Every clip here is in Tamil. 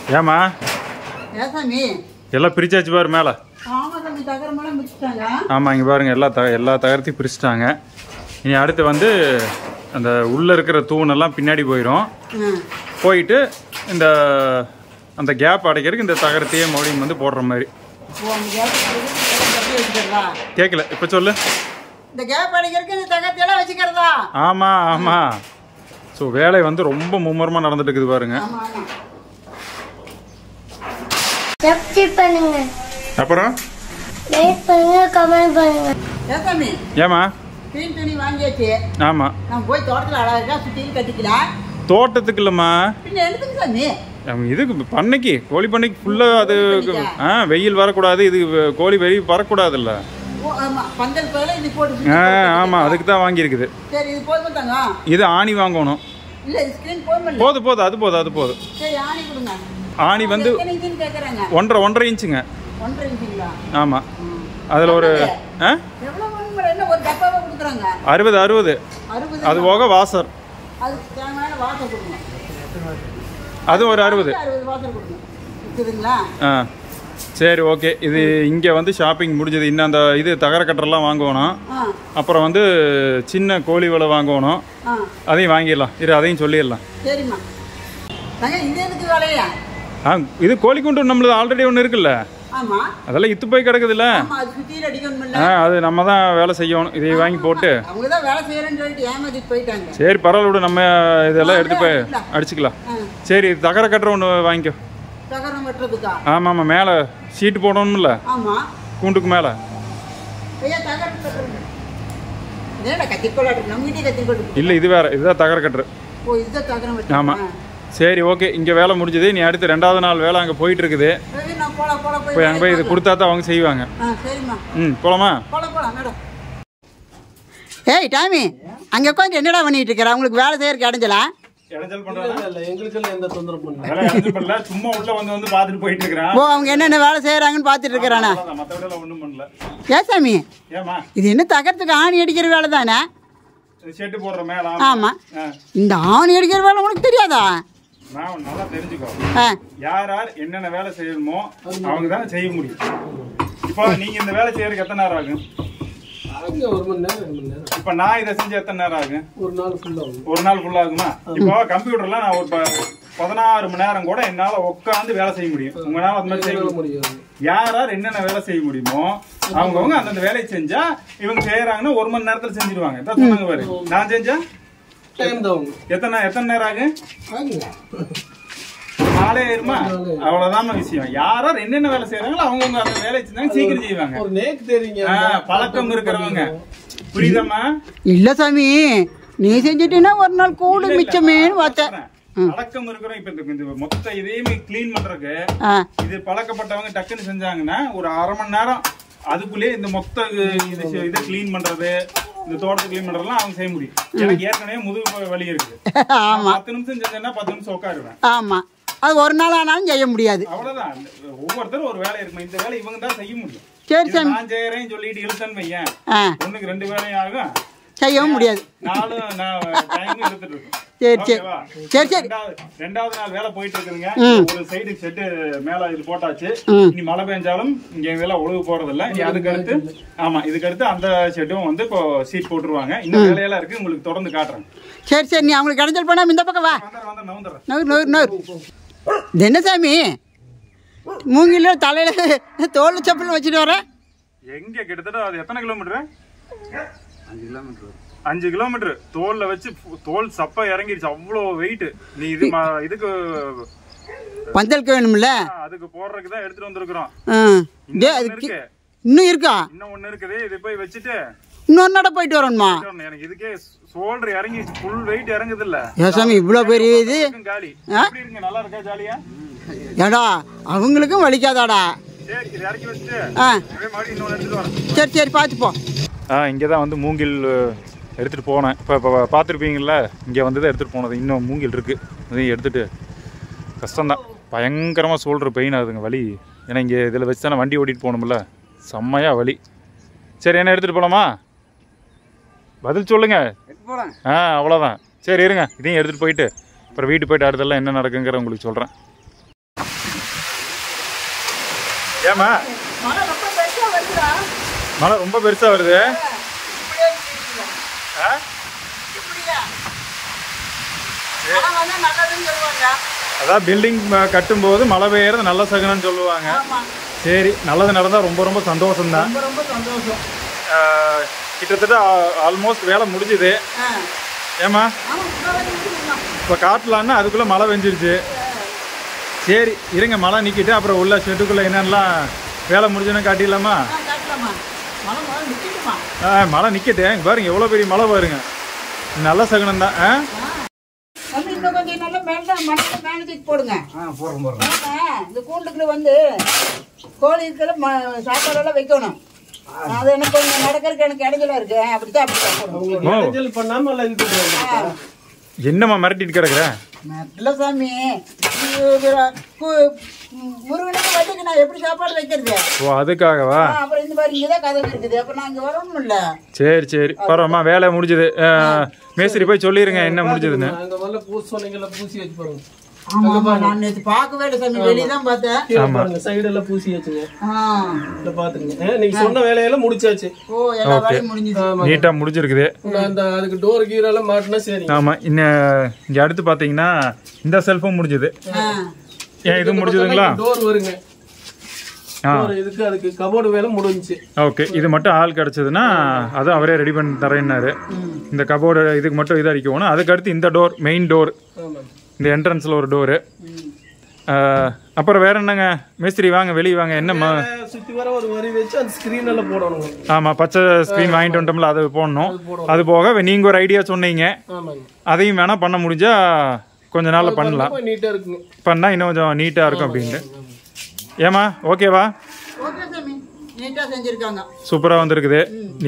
ஏமா ஏன் சாமி எல்லாம் பிரிச்சாச்சு பாரு மேலே ஆமா சாமி தகரமெல்லாம் முடிச்சுட்டாங்க ஆமாம் இங்கே பாருங்க எல்லா த எல்லா தகரத்தையும் பிரிச்சுட்டாங்க இனி அடுத்து வந்து அந்த உள்ளே இருக்கிற தூணெல்லாம் பின்னாடி போயிடும் ம் போயிட்டு இந்த அந்த கேப் அடைக்கிறதுக்கு இந்த தகரத்தையே மறுபடியும் வந்து போடுற மாதிரி ஓ அந்த கேப் கட்டி வச்சுக்கிறதா கேட்கல இப்போ சொல்லு இந்த கேப் அடிக்கிறதுக்கு இந்த தகத்தையெல்லாம் வச்சுக்கிறதா ஆமாம் ஆமாம் ஸோ வேலை வந்து ரொம்ப மும்முரமாக நடந்துட்டு இருக்குது பாருங்க ஆமா ஆமா சப்ஸ்கிரைப் பண்ணுங்க அப்புறம் லைக் பண்ணுங்க கமெண்ட் பண்ணுங்க ஏன் சாமி ஏமா கிளீன் துணி வாங்கியாச்சு ஆமாம் நான் போய் தோட்டத்தில் அழகா சுற்றியும் கட்டிக்கலாம் தோட்டத்துக்கு இல்லைம்மா பின்ன எடுத்துங்க சாமி அவங்க இதுக்கு பண்ணைக்கு கோழி பண்ணைக்கு ஃபுல்லாக அது ஆ வெயில் வரக்கூடாது இது கோழி வெளியே வரக்கூடாதுல்ல ஓ ஆமா பந்தல் பேல இது போட்டு ஆ சுத்தி ஆமாம் அதுக்கு தான் வாங்கியிருக்குது சரி இது போதும் தாங்க இது ஆணி வாங்கணும் இல்ல இது ஸ்கிரீன் போதும் போதும் போதும் அது போதும் அது போதும் சரி ஆணி கொடுங்க ஆணி வந்து எத்தனை இன்ச்சுன்னு கேட்குறாங்க ஒன்றரை ஒன்றரை இன்ச்சுங்க ஒன்றரை இன்ச்சுங்களா ஆமாம் அதில் ஒரு ஆ எவ்வளோ வேணுங்கிற என்ன ஒரு டப்பாவை கொடுக்குறாங்க அறுபது அறுபது அறுபது அது போக வாசர் அதுக்கு தேவையான வாசல் கொடுங்க அது ஒரு அறுபது அறுபது வாசல் கொடுங்க இருக்குதுங்களா ஆ சரி ஓகே இது இங்கே வந்து ஷாப்பிங் முடிஞ்சது இன்னும் அந்த இது தகர கட்டரெல்லாம் வாங்கணும் ஆ அப்புறம் வந்து சின்ன கோழி வலை வாங்கணும் ஆ அதையும் வாங்கிடலாம் இரு அதையும் சொல்லிடலாம் சரிம்மா நாங்க இந்த எதுக்கு வேலையா ஆ இது கோழி குண்டு நம்மளது ஆல்ரெடி ஒன்று இருக்குல்ல ஆமா அதெல்லாம் இத்து போய் கிடக்குதுல்ல ஆமா அது சுத்தியில் அடிக்கணும் ஆ அது நம்ம தான் வேலை செய்யணும் இதை வாங்கி போட்டு அவங்க தான் வேலை செய்யறேன்னு சொல்லிட்டு ஏமாத்திட்டு போயிட்டாங்க சரி பரவாயில்ல விடு நம்ம இதெல்லாம் எடுத்து போய் அடிச்சுக்கலாம் ஆ சரி இது தகர கட்டுற ஒன்று வாங்கிக்கோ தகரம் வெட்டுறதுக்கா ஆமாம் ஆமாம் மேலே ஷீட்டு போடணும்ல ஆமா கூண்டுக்கு மேலே ஐயா தகரம் வெட்டுறது ஏடா கத்திக்கோள் நம்ம கிட்டே கத்திக்கோள் இல்லை இது வேற இதுதான் தகர கட்டுற ஓ இதுதான் தகரம் ஆமாம் வெட்டுறேன் சரி ஓகே இங்கே வேலை முடிஞ்சது நீ அடுத்து ரெண்டாவது நாள் வேலை அங்கே போயிட்டு இருக்குது சரி நான் போல போல போய் போய் அங்கே போய் இது கொடுத்தா தான் அவங்க செய்வாங்க ஆ சரிம்மா ம் போலாமா போல போலாம் மேடம் ஏய் டாமி அங்கே உட்காந்து என்னடா பண்ணிட்டு இருக்கிற உங்களுக்கு வேலை செய்யறதுக்கு இடைஞ்சலா இடைஞ்சல் இல்ல எங்களுக்கெல்லாம் எந்த தொந்தரவு பண்ணல வேலை இடைஞ்சல் பண்ணல சும்மா உள்ள வந்து வந்து பார்த்துட்டு போயிட்டு இருக்கிறான் ஓ அவங்க என்னென்ன வேலை செய்யறாங்கன்னு பார்த்துட்டு இருக்கிறானா மற்றவிட ஒன்றும் பண்ணல ஏ சாமி ஏமா இது என்ன தகரத்துக்கு ஆணி அடிக்கிற வேலை தானே ஷெட்டு போடுற மேலே ஆமா ஆ இந்த ஆணி அடிக்கிற வேலை உனக்கு தெரியாதா நான் நல்லா தெரிஞ்சுக்கோ ஆ யார் யார் என்னென்ன வேலை செய்யணுமோ அவங்க தான் செய்ய முடியும் இப்போ நீங்க இந்த வேலை செய்யறதுக்கு எத்தனை நேரம் ஆகும் ஆகுங்க ஒரு மணி நேரம் ரெண்டு மணி நேரம் இப்போ நான் இதை செஞ்சு எத்தனை நேரம் ஆகும் ஒரு நாள் ஃபுல்லா ஆகும் ஒரு நாள் ஃபுல்லா ஆகுமா இப்போ கம்ப்யூட்டர்ல நான் ஒரு ப- பதினாறு மணி நேரம் கூட என்னால உட்காந்து வேலை செய்ய முடியும் உங்களால அந்த மாதிரி செய்ய என்னால முடியும் முடியாது யார் யார் என்னென்ன வேலை செய்ய முடியுமோ அவங்கவுங்க அந்தந்த வேலையை செஞ்சா இவங்க செய்யறாங்கன்னா ஒரு மணி நேரத்துல செஞ்சிருவாங்க இதான் சொன்னாங்க பாரு நான் செஞ்சா டைம் தான் ஆகும் எத்தனை எத்தனை நேரம் ஆகும் ஆகுங்க நாளே ஆயிருமா அவ்வளவுதான் விஷயம் யார் யார் என்னென்ன வேலை செய்யறாங்களோ அவங்கவுங்க அந்த வேலையை செஞ்சாங்க சீக்கிரம் செய்வாங்க ஒரு நேக்கு தெரியுங்க ஆ, பழக்கம் இருக்கிறவங்க புரியுதம்மா இல்ல சாமி நீ செஞ்சிட்டீன்னா ஒரு நாள் கூடு மிச்சமேன்னு பார்த்தேன் பழக்கம் இருக்கிறோம் இப்ப இந்த- இந்த மொத்த இதையுமே கிளீன் பண்றதுக்கு ஆ இது பழக்கப்பட்டவங்க டக்குன்னு செஞ்சாங்கன்னா ஒரு அரை மணி நேரம் அதுக்குள்ளேயே இந்த மொத்த இது- இது செ- இதை கிளீன் பண்றது இந்த தோட்டத்தை கிளீன் பண்றதெல்லாம் அவங்க செய்ய முடியும் எனக்கு ஏற்கனவே முதுகு வலி இருக்கு ஆமா பத்து நிமிஷம் செஞ்சேன்னா பத்து நிமிஷம் உட்காருவேன் ஆமா அது ஒரு நாள் ஆனாலும் செய்ய முடியாது அவ்வளவுதான் இந்த- ஒவ்வொருத்தரும் ஒரு வேலை இருக்கும் இந்த வேலை இவங்க தான் செய்ய முடியும் சரி இது சாமி நான் செய்யறேன்னு சொல்லிட்டு இழுத்தன்னு வையேன் ஆ ஒண்ணுக்கு ரெண்டு வேலையும் ஆகும் செய்யவும் முடியாது நாலும் நான் டைம் எடுத்துட்டு இருக்கோம் சரி சரி ஓகேவா? சரி சரி ரெண்டாவது ரெண்டாவது நாள் வேலை போயிட்டு இருக்குதுங்க ம். ஒரு சைடு செட்டு மேல இது போட்டாச்சு ம். இனி மழை பெஞ்சாலும் இங்க இதெல்லாம் ஒழுகு போறது இல்ல இனி அதுக்கு அடுத்து ஆமா இதுக்கு அடுத்து அந்த ஷெட்டும் வந்து இப்போ சீட் போட்டுருவாங்க இன்னும் வேலையெல்லாம் இருக்கு உங்களுக்கு தொடர்ந்து காட்டுறேன் சரி சரி நீ அவங்களுக்கு இடைஞ்சல் பண்ணாம இந்த பக்கம் வா வந்துடுறேன் வந்துடுறேன் நவுந்துடுறேன் நூறு நூறு நூறு இது என்ன சாமி மூங்கில தலையில தோல் செப்பல் வச்சுட்டு வர எங்க கிட்டத்தட்ட அது எத்தனை கிலோமீட்டர் அஞ்சு கிலோமீட்டர் தோல்ல வச்சு ஃபு- தோல் சப்ப இறங்கிடுச்சு அவ்வளோ வெயிட் நீ இது ம- இதுக்கு பந்தலுக்கு வேணும்ல அதுக்கு போடுறதுக்கு தான் எடுத்துட்டு வந்திருக்கிறோம் ஆ டே இன்னும் அது ஒண்ணு கி- இருக்கு இன்னும் இருக்கா இன்னும் ஒண்ணு இருக்குது இது போய் வச்சுட்டு இன்னொரு நட போயிட்டு வரணுமா எனக்கு இதுக்கே சோல்டர் இறங்கிடுச்சு ஃபுல் வெயிட் இறங்குது இல்ல ஏன் சாமி இவ்வளோ பெரிய இது காலி ஆ? எப்படி இருக்குங்க நல்லா இருக்கா ஜாலியா ஏடா அவங்களுக்கும் வலிக்காதாடா சரி இது இறக்கி வச்சுட்டு ஆ அப்படியே மறுபடியும் இன்னொன்று எடுத்துட்டு வரேன் சரி சரி பார்த்து போ ஆ இங்கே தான் வந்து மூங்கில் எடுத்துகிட்டு போனேன் இப்போ இப்போ பார்த்துருப்பீங்கள இங்கே வந்து தான் எடுத்துகிட்டு போனது இன்னும் மூங்கில் இருக்குது அதையும் எடுத்துகிட்டு கஷ்டம்தான் பயங்கரமாக சோல்டர் பெயின் ஆகுதுங்க வலி ஏன்னா இங்கே இதில் வச்சு தானே வண்டி ஓட்டிகிட்டு போகணும்ல செம்மையாக வலி சரி என்ன எடுத்துகிட்டு போகலாமா பதில் சொல்லுங்கள் போலாம் ஆ அவ்வளோதான் சரி இருங்க இதையும் எடுத்துகிட்டு போயிட்டு அப்புறம் வீட்டுக்கு போயிட்டு அடுத்தெல்லாம் என்ன நடக்குங்கிற உங்களுக்கு சொல்கிறேன் ஏமா மழை ரொம்ப பெருசா வருதுடா மழை ரொம்ப பெருசாக வருது இப்படியே நிக்குதுடா. ஆ இப்படியா மழை வந்தா நல்லதுன்னு சொல்லுவாங்க அதான் பில்டிங் கட்டும்போது மழை பெய்யறது நல்ல சகுனம்னு சொல்லுவாங்க ஆமா சரி நல்லது நடந்தால் ரொம்ப ரொம்ப சந்தோஷம்தான் ரொம்ப ரொம்ப சந்தோஷம் ஆஹ், கிட்டத்தட்ட ஆல்மோஸ்ட் வேலை முடிஞ்சுது ஆ ஏமா ஆமா இப்ப வந்து நிக்குதுமா. இப்போ காட்டலான்னா அதுக்குள்ளே மழை பெஞ்சிருச்சு சரி இருங்க மழை நிற்கிட்டு அப்புறம் உள்ள ஷெட்டுக்குள்ளே என்னென்னலாம் வேலை முடிஞ்சுன்னு காட்டிடலாமா ஆ காட்டலாமா மழை மழை நிற்கிட்டுமா ஆ மழை நிற்கட்டு இங்க பாருங்க எவ்வளோ பெரிய மழை பாருங்க நல்ல சகுனம் தான் ஆ வந்து இன்னும் கொஞ்சம் நல்லா மேலே மணல மேலே தூக்கி போடுங்க ஆமா, இந்த கூண்டுக்குள்ள வந்து கோழிக்கெல்லாம் ம- சாப்பாடெல்லாம் வைக்கணும் அது எனக்கு கொஞ்சம் நடக்கிறதுக்கு எனக்கு இடைஞ்சலா இருக்கு அப்படித்தான் அப்படித்தான் போடணும் உங்களுக்கு இடைஞ்சல் பண்ணாம எல்லாம் இது பண்ணுவாங்க என்னம்மா மிரட்டிட்டு கிடக்குற நல்ல சாமி இது கு- முருகனுக்கு வண்டிக்கு நான் எப்படி சாப்பாடு வைக்கிறது ஓ அதுக்காகவா ஆ, அப்புறம் இந்த மாதிரி இங்கதான் கதவு இருக்குது அப்ப நான் இங்க வரணும்ல சரி சரி பரவாயில்லம்மா வேலை முடிஞ்சுது ஆ, மேஸ்திரி போய் சொல்லிடுங்க என்ன முடிஞ்சதுன்னு அங்க முதல்ல பூசி சொன்னீங்கல்ல பூசி வச்சு பாருங்க ஆமா ஆமா நான் நேற்று பார்க்கவே இல்லை சாமி வெளியே தான் பார்த்தேன் கீழே பாருங்க சைடு எல்லாம் பூசி வச்சுங்க ஆ இதை பாத்துங்க ஆ, நீங்க சொன்ன வேலையெல்லாம் முடிச்சாச்சு ஓ எல்லா வேலையும் முடிஞ்சுது நீட்டாக முடிஞ்சிருக்குது நான் அந்த அதுக்கு டோர் கீரெல்லாம் மாட்டினா சரி ஆமாம் இன்னும் இங்கே அடுத்து பார்த்தீங்கன்னா இந்த செல்ஃபும் முடிஞ்சுது ஆ ஏன் இது முடிஞ்சதுங்களா டோர் வருங்க ஆ டோர் இதுக்கு அதுக்கு கபோர்டு வேலை முடிஞ்சுச்சு ஓகே இது மட்டும் ஆள் கிடச்சதுன்னா அதுவும் அவரே ரெடி பண்ணி தரேன்னாரு இந்த கபோர்டு இதுக்கு மட்டும் இது அடிக்கணும் அதுக்கு அடுத்து இந்த டோர் மெயின் டோர் ஆமாம் இந்த என்ட்ரன்ஸில் ஒரு டோரு அப்புறம் வேற என்னங்க மேஸ்திரி வாங்க வெளியே வாங்க என்னம்மா சுத்தி வர ஒரு வரி வச்சு அந்த ஸ்கிரீன் எல்லாம் போடணுங்க ஆமாம் பச்சை ஸ்க்ரீன் வாங்கிட்டு வந்துட்டோம்ல அது போடணும் அது போக நீங்கள் ஒரு ஐடியா சொன்னீங்க ஆமாங்க அதையும் வேணால் பண்ண முடிஞ்சா கொஞ்ச நாளில் பண்ணலாம் நீட்டா இருக்குங்க பண்ணால் இன்னும் கொஞ்சம் நீட்டாக இருக்கும் அப்படின்ட்டு ஏமா ஓகேவா ஓகே சாமி நீட்டா செஞ்சிருக்காங்க சூப்பராக வந்திருக்குது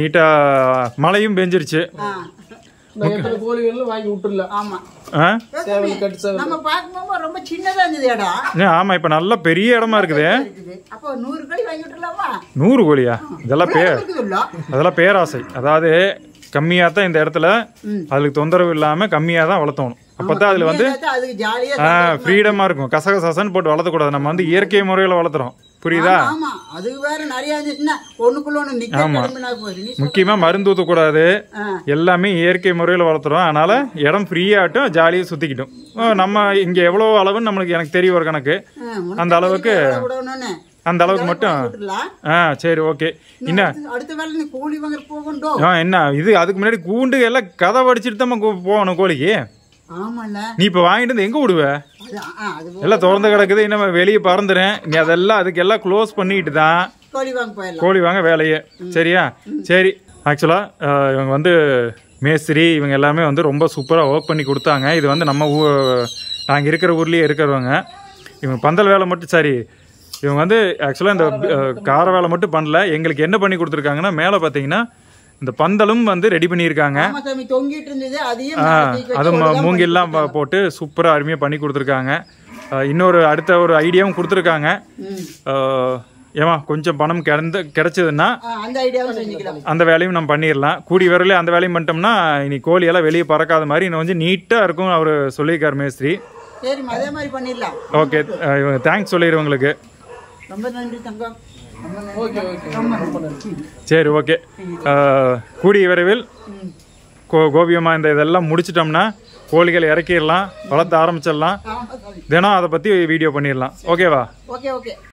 நீட்டாக மழையும் பெஞ்சிருச்சு ஆ நான் எத்தனை கோழிகளும் வாங்கி விட்டுல ஆமா ஆ சேவல் கட்டு சேவல் நம்ம பார்க்கும்போது ரொம்ப சின்னதா இருந்தது இடம் ஏ, ஆமா இப்போ நல்ல பெரிய இடமா இருக்குது இருக்குது அப்போ நூறு கோழி வாங்கி விட்டுலாமா நூறு கோழியா இதெல்லாம் பே இருக்குதுல்ல அதெல்லாம் பேராசை அதாவது கம்மியாக தான் இந்த இடத்துல அதுக்கு தொந்தரவு இல்லாமல் கம்மியாக தான் வளர்த்தணும் அப்போ தான் அதில் வந்து அதுக்கு ஜாலியா ஃப்ரீடமாக இருக்கும் கசகசன்னு போட்டு வளர்த்தக்கூடாது நம்ம வந்து இயற்கை முறையில் வளர்த்துறோம் புரியுதா ஆமா அது வேற நிறைய இருந்துச்சுன்னா ஒண்ணுக்குள்ள ஒண்ணு நிக்க கிளம்பினா போகுது நீ சொல். முக்கியமாக மருந்து ஊற்றக்கூடாது ஆ. எல்லாமே இயற்கை முறையில் வளர்த்துறோம் அதனால இடம் ஃப்ரீயாகட்டும் ஜாலியாக சுற்றிக்கிட்டும் நம்ம இங்கே எவ்வளோ அளவுன்னு நம்மளுக்கு எனக்கு தெரிய ஒரு கணக்கு ஆ, உனக்கு அந்த அளவுக்கு எவ்வளவு விடணும்னு அந்த அளவுக்கு மட்டும் விட்டுலாம் ஆ சரி ஓகே என்ன அடுத்த- அடுத்த வேலை நீ கோழி வாங்க போகணும் ஆ என்ன இது அதுக்கு முன்னாடி கூண்டு எல்லாம் கதை வடிச்சிட்டு தான் போகணும் கோழிக்கு ஆமால நீ இப்போ வாங்கிட்டு வந்து எங்கே விடுவ அது ஆ, அது போ- எல்லாம் திறந்து கிடக்குது இன்னும் வெளியே பறந்துறேன் நீ அதெல்லாம் அதுக்கு எல்லாம் க்ளோஸ் பண்ணிட்டு தான் கோழி வாங்க போயிடலாம் கோழி வாங்க வேலையே சரியா சரி ஆக்சுவலாக இவங்க வந்து மேஸ்திரி இவங்க எல்லாமே வந்து ரொம்ப சூப்பராக ஒர்க் பண்ணி கொடுத்தாங்க இது வந்து நம்ம ஊ நாங்கள் இருக்கிற ஊர்லேயே இருக்கிறவங்க இவங்க பந்தல் வேலை மட்டும் சரி இவங்க வந்து ஆக்சுவலாக இந்த அஹ், கார வேலை மட்டும் பண்ணல எங்களுக்கு என்ன பண்ணி கொடுத்துருக்காங்கன்னா மேலே பார்த்தீங்கன்னா இந்த பந்தலும் வந்து ரெடி பண்ணியிருக்காங்க ஆமா சாமி தொங்கிட்டு இருந்தது அதையும் ஆ, மேல தூக்கி வச்சு அது ம- ஒழுங்கா மூங்கில்லாம் ப- போட்டு சூப்பராக அருமையாக பண்ணி கொடுத்துருக்காங்க ஆ, இன்னொரு அடுத்த ஒரு ஐடியாவும் கொடுத்துருக்காங்க ம். ஆ, ஏமா கொஞ்சம் பணம் கிடந்து கிடைச்சதுன்னா ஆ, அந்த ஐடியாவும் செஞ்சுக்கலாம் அந்த வேலையும் நம்ம பண்ணிடலாம் கூடி வரல அந்த வேலையும் பண்ணிட்டோம்னா இனி கோழியெல்லாம் வெளியே பறக்காத மாதிரி இன்னும் கொஞ்சம் நீட்டாக இருக்கும் அவர் சொல்லியிருக்கார் மேஸ்திரி சரிம்மா அதே மாதிரி பண்ணிடலாம் ஓகே தேங்க்ஸ் சொல்லிடுறேன் உங்களுக்கு ரொம்ப நன்றி தங்கம் ரொம்ப நன்றி. ஓகே ஓகே ரொம்ப நன்றி சரி ஓகே கூடிய விரைவில் கோ கோபியமாக இந்த இதெல்லாம் முடிச்சிட்டோம்னா கோழிகளை இறக்கிடலாம் வளர்த்த ஆரம்பிச்சிடலாம் ஆமா சாமி தினம் அதை பற்றி வீடியோ பண்ணிடலாம் ஓகேவா ஓகே ஓகே